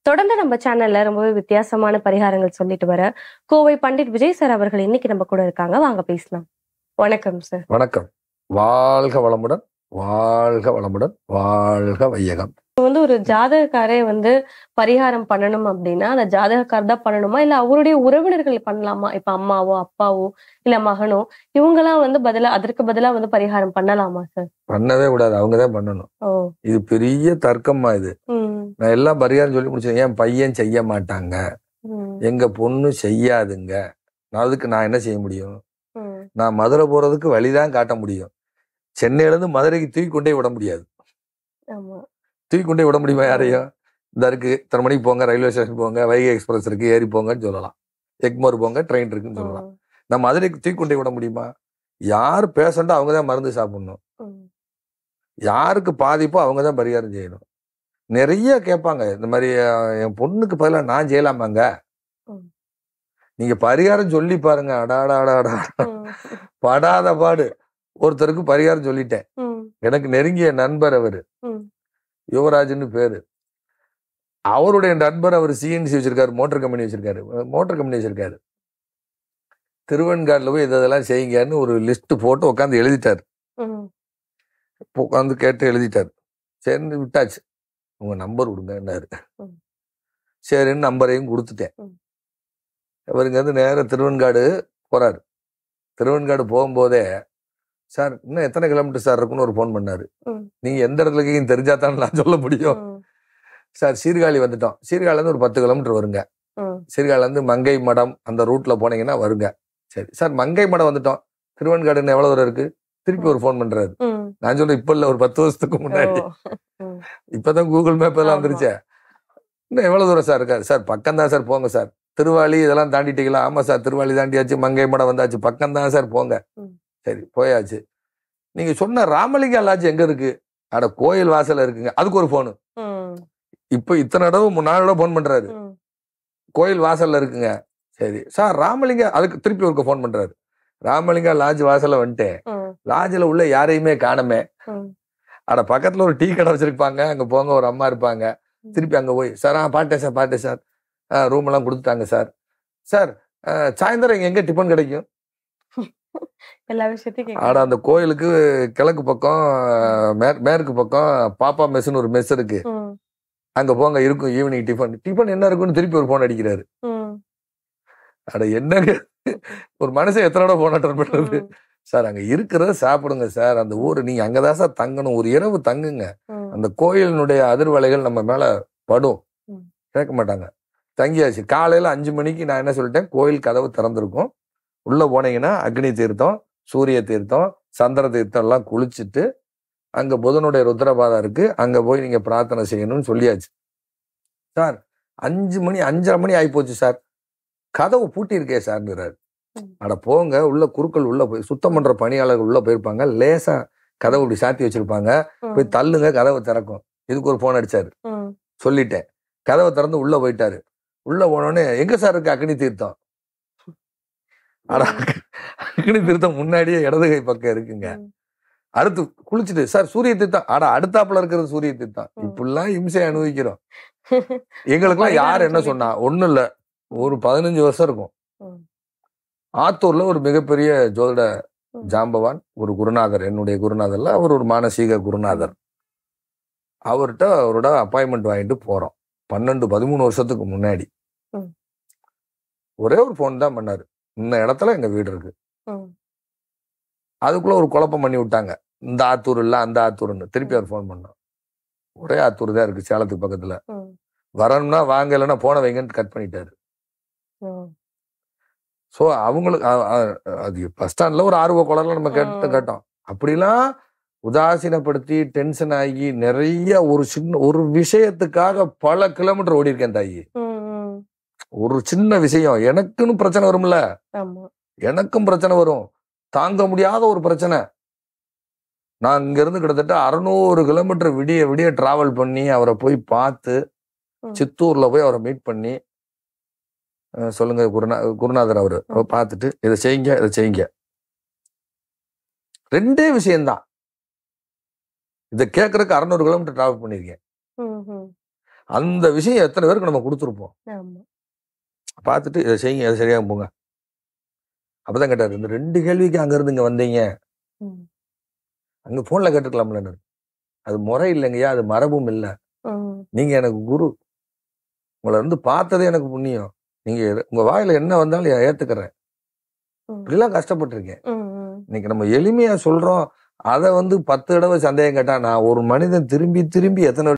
தொடர்ந்து நம்ம சேனல்ல ரொம்பவே வித்தியாசமான பரிகாரங்கள் சொல்லிட்டு வர கோவை பண்டிட் விஜய் சார் அவர்கள் இன்னைக்கு நம்ம கூட இருக்காங்க வாங்க பேசலாம் வணக்கம் சார் வணக்கம் வாழ்க வளமுடன் வாழ்க வளமுடன் வாழ்க வையகம் வந்து ஒரு ஜாதகக்காரே வந்து பரிகாரம் பண்ணணும் அப்படின்னா அந்த ஜாதகக்கார் தான் பண்ணணுமா இல்ல அவருடைய உறவினர்கள் பண்ணலாமா இப்ப அம்மாவோ அப்பாவோ இல்ல மகனோ இவங்கெல்லாம் வந்து பதிலா அதற்கு பதிலா வந்து பரிகாரம் பண்ணலாமா சார் பண்ணவே கூடாது அவங்க தான் பண்ணணும் ஓ இது பெரிய தர்க்கமா இது ம் நான் எல்லாம் பரிகாரம் சொல்லி முடிச்சேன் என் பையன் செய்ய மாட்டாங்க ம் எங்க பொண்ணு செய்யாதுங்க நான் அதுக்கு நான் என்ன செய்ய முடியும் ம் நான் மதுரை போறதுக்கு வழிதான் காட்ட முடியும் சென்னையில இருந்து மதுரைக்கு தூக்கி கொண்டே விட முடியாது ஆமா தூக்கி கொண்டே விட முடியுமா யாரையும் இந்த இருக்கு இத்தனை மணிக்கு போங்க ரயில்வே ஸ்டேஷன் போங்க வைகை எக்ஸ்பிரஸ் இருக்கு ஏறி போங்கன்னு சொல்லலாம் எக்மோர் போங்க ட்ரெயின் இருக்குன்னு சொல்லலாம் ம், நான் மதுரைக்கு தூக்கி கொண்டே விட முடியுமா யார் பேஷண்டோ அவங்க தான் மருந்து சாப்பிடணும் ம், யாருக்கு பாதிப்போ அவங்க தான் பரிகாரம் செய்யணும் நிறைய கேட்பாங்க இந்த மாதிரி அஹ், என் பொண்ணுக்கு பதிலாக நான் செய்யலாமாங்க ம். நீங்க பரிகாரம் சொல்லி பாருங்க அடாடா அடாடா ம், படாத பாடு ஒருத்தருக்கு பரிகாரம் சொல்லிட்டேன் ம், எனக்கு நெருங்கிய நண்பர் அவரு ம். யுவராஜ்னு பேரு அவருடைய நண்பர் அவர் சிஎன்சி வச்சிருக்காரு மோட்டார் கம்பெனி வச்சிருக்காரு மோட்டார் கம்பெனி வச்சிருக்காரு திருவெண்காட்டில் போய் இதெல்லாம் செய்யுங்கன்னு ஒரு லிஸ்ட் போட்டு உட்காந்து எழுதிட்டார் ம், உட்காந்து கேட்டு எழுதிட்டார் சரின்னு விட்டாச்சு உங்க நம்பர் கொடுங்கன்னாரு ம். சரின்னு நம்பரையும் கொடுத்துட்டேன் ம். இவருங்க வந்து நேரா திருவெண்காடு போறாரு திருவெண்காடு போகும்போதே சார் இன்னும் எத்தனை கிலோமீட்டர் சார் இருக்குன்னு ஒரு ஃபோன் பண்ணாரு ம். நீங்க எந்த இடத்துல இருக்கீங்கன்னு தெரிஞ்சா தான் நான் சொல்ல முடியும் ம், சார் சீர்காழி வந்துட்டோம் சீர்காழில இருந்து ஒரு பத்து கிலோமீட்டர் வருங்க ம், சீர்காழில இருந்து மங்கை மடம் அந்த ரூட்ல போனீங்கன்னா வருங்க சரி சார் மங்கை மடம் வந்துட்டோம் திருவெண்காடுன்னு எவ்வளவு தூரம் இருக்கு திருப்பி ஒரு ஃபோன் பண்றாரு ம். நான் சொல்றேன் இப்ப இல்ல ஒரு பத்து வருஷத்துக்கு முன்னாடி ஓ, ம், இப்பதான் கூகுள் மேப் எல்லாம் ஆமா. வந்துருச்சே இன்னும் எவ்வளவு தூரம் சார் இருக்காரு சார் பக்கம் தான் சார் போங்க சார் திருவாளி இதெல்லாம் தாண்டிட்டீங்களா ஆமா சார் திருவாளி தாண்டியாச்சு மங்கை மடம் வந்தாச்சு பக்கம் தான் சார் போங்க ம். சரி போயாச்சு நீங்க சொன்ன ராமலிங்க லாட்ஜ் எங்க இருக்கு அட கோயில் வாசல்ல இருக்குங்க அதுக்கு ஒரு போனு ம், இப்ப இத்தனை தடவை மூணு நாலு தடவை போன் பண்றாரு ம், கோயில் வாசல்ல இருக்குங்க சரி சார் ராமலிங்க அதுக்கு திருப்பி ஒருக்க ஃபோன் பண்றாரு ராமலிங்கா லாட்ஜ் வாசல்ல வந்துட்டேன் ம், லாட்ஜில் உள்ள யாரையுமே காணமே ம். அட பக்கத்துல ஒரு டீ கடை வச்சிருப்பாங்க அங்க போங்க ஒரு அம்மா இருப்பாங்க திருப்பி அங்க போய் சார் ஆ பாட்டேன் சார் பாட்டேன் சார் ரூம் எல்லாம் கொடுத்துட்டாங்க சார் சார் அஹ், சாயந்தரம் இங்க எங்க டிஃபன் கிடைக்கும் எல்லா விஷயத்தையும் ஆட கேட்கணும். அந்த கோயிலுக்கு கிழக்கு பக்கம் அஹ், மே- மேற்கு பக்கம் பாப்பா மெஸ்னு ஒரு மெஸ் இருக்கு ம், அங்க போங்க இருக்கும் ஈவினிங் டிஃபன் டிஃபன் என்ன இருக்குன்னு திருப்பி ஒரு போன் அடிக்கிறாரு ம், அட என்னங்க ஒரு மனுஷன் எத்தனை தடவை போன் அட்டன் பண்றது ம், சார் அங்க இருக்கிறத சாப்பிடுங்க சார் அந்த ஊர் நீங்க அங்கதான் சார் தங்கணும் ஒரு இரவு தங்குங்க ம், அந்த கோயிலினுடைய அதிர்வலைகள் நம்ம மேல படும் ம். கேட்க மாட்டாங்க தங்கியாச்சு காலையில அஞ்சு மணிக்கு நான் என்ன சொல்லிட்டேன் கோயில் கதவு திறந்திருக்கும் உள்ள போனீங்கன்னா அக்னி தீர்த்தம் சூரிய தீர்த்தம் சந்திர தீர்த்தம் எல்லாம் குளிச்சுட்டு அங்க புதனுடைய ருத்ரபாதம் இருக்கு அங்க போய் நீங்க பிரார்த்தனை செய்யணும்னு சொல்லியாச்சு சார் அஞ்சு மணி அஞ்சரை மணி ஆயிப்போச்சு சார் கதவு பூட்டி இருக்கே சார்ங்கிறாரு ம். அட போங்க உள்ள குறுக்கள் உள்ள போய் சுத்தம் பண்ற பணியாளர்கள் உள்ள போயிருப்பாங்க லேசா கதவு இப்படி சாத்தி வச்சிருப்பாங்க போய் ம், தள்ளுங்க கதவை திறக்கும் இதுக்கு ஒரு போன் அடிச்சாரு ம், சொல்லிட்டேன் கதவை திறந்து உள்ள போயிட்டாரு உள்ள போனோடனே எங்க சார் இருக்கு அக்னி தீர்த்தம் அட அக்னி தீர்த்தம் முன்னாடியே இடது கை பக்கம் இருக்குங்க ம். அடுத்து குளிச்சுட்டு சார் சூரிய தீர்த்தம் அட அடுத்தாப்புல இருக்கிறது சூரிய தீர்த்தம் ம். இப்படிலாம் இம்சை அனுபவிக்கிறோம் எங்களுக்கெல்லாம் யார் பரிகாரம் என்ன சொல்லிட்டு. சொன்னா ஒண்ணும் இல்ல ஒரு பதினஞ்சு வருஷம் இருக்கும் ம். ஆத்தூர்ல ஒரு மிகப்பெரிய ஜோதிட ம். ஜாம்பவான் ஒரு குருநாதர் என்னுடைய குருநாதர்ல அவர் ஒரு மானசீக குருநாதர் அவர்கிட்ட அவரோட அப்பாயின்மெண்ட் வாங்கிட்டு போறோம் பன்னெண்டு பதிமூணு வருஷத்துக்கு முன்னாடி ம். ஒரே ஒரு ஃபோன் தான் பண்ணாரு இந்த இடத்துல எங்க வீடு இருக்கு ம், அதுக்குள்ள ஒரு குழப்பம் பண்ணி விட்டாங்க இந்த ஆத்தூர் இல்ல அந்த ஆத்தூர்னு திருப்பி அவர் ஃபோன் பண்ணோம் ஒரே ஆத்தூர் தான் இருக்கு சேலத்துக்கு பக்கத்துல ம், வரணும்னா வாங்க இல்லைன்னா போன வைங்கன்னு கட் பண்ணிட்டாரு ம். ஸோ அவங்களுக்கு அ- அ- அது பஸ் ஸ்டாண்ட்ல ஒரு ஆர்வ குளர்ல நம்ம கேட்டு ம். கேட்டோம் அப்படிலாம் உதாசீனப்படுத்தி டென்ஷன் ஆகி நிறைய ஒரு சின்ன ஒரு விஷயத்துக்காக பல கிலோமீட்டர் ஓடி இருக்கேன் தாயி ம், ம். ஒரு சின்ன விஷயம் எனக்குன்னு பிரச்சனை வரும்ல ஆமா எனக்கும் பிரச்சனை வரும் தாங்க முடியாத ஒரு பிரச்சனை நான் இங்க இருந்து கிட்டத்தட்ட அறுநூறு கிலோமீட்டர் விடிய விடிய டிராவல் பண்ணி அவரை போய் பார்த்து ம். சித்தூர்ல போய் அவரை மீட் பண்ணி அஹ் சொல்லுங்க குருநா குருநாதர் அவரு அவர் பார்த்துட்டு இதை செய்யுங்க இதை செய்யுங்க ரெண்டே விஷயம்தான் இதை கேட்கறதுக்கு அறுநூறு கிலோமீட்டர் டிராவல் பண்ணிருக்கேன் ம், ம். அந்த விஷயம் எத்தனை பேருக்கு நம்ம கொடுத்துருப்போம் ஆமா பார்த்துட்டு இதை செய்யுங்க இதை சரியாக போங்க அப்பதான் கேட்டாரு இந்த ரெண்டு கேள்விக்கு அங்க இருந்து இங்க வந்தீங்க ம். அங்க போன்ல கேட்டுக்கலாம்ல அது முறை இல்லைங்கய்யா அது மரபும் இல்லை ம். நீங்க எனக்கு குரு உங்களை வந்து பார்த்ததே எனக்கு புண்ணியம் நீங்க உங்க வாயில என்ன வந்தாலும் நான் ஏத்துக்கிறேன் ம். இப்படிலாம் கஷ்டப்பட்டிருக்கேன் ம், ம். இன்னைக்கு நம்ம எளிமையா சொல்றோம் அதை வந்து பத்து தடவை சந்தேகம் கேட்டா நான் ஒரு மனிதன் திரும்பி திரும்பி எத்தனை